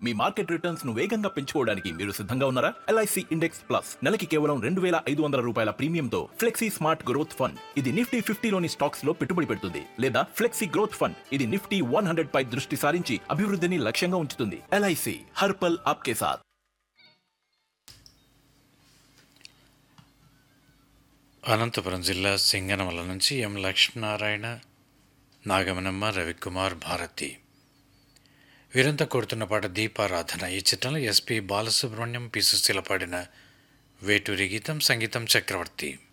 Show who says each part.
Speaker 1: మీ market returns ను వేగంగా పెంచుకోవడానికి మీరు సిద్ధంగా ఉన్నారా ఎల్ఐసి ఇండెక్స్ ప్లస్ నెలకి కేవలం రెండు వేల ఐదు వందల రూపాయల ప్రీమియంతో ఫ్లెక్సీ స్మార్ట్ గ్రోత్ ఫండ్ ఇది నిఫ్టీ ఫిఫ్టీలోని స్టాక్స్ లో పెట్టుబడి పెడుతుంది లేదా ఫ్లెక్సీ గ్రోత్ ఫండ్ ఇది నిఫ్టీ వన్ హండ్రెడ్ పై దృష్టి సారించి అభివృద్ధిని లక్ష్యంగా ఉంచుతుంది ఎల్ఐసి హర్పల్ ఆప్కే సాత్
Speaker 2: అనంతపురం జిల్లా సింగనమల నుంచి ఎం లక్ష్మీనారాయణ నాగమనమ్మ రవికుమార్ భారతి వీరంతా కోరుతున్న పాట దీపారాధన ఈ చిత్రంలో ఎస్పి బాలసుబ్రహ్మణ్యం పి సుశీల పాడిన వేటూరి గీతం సంగీతం చక్రవర్తి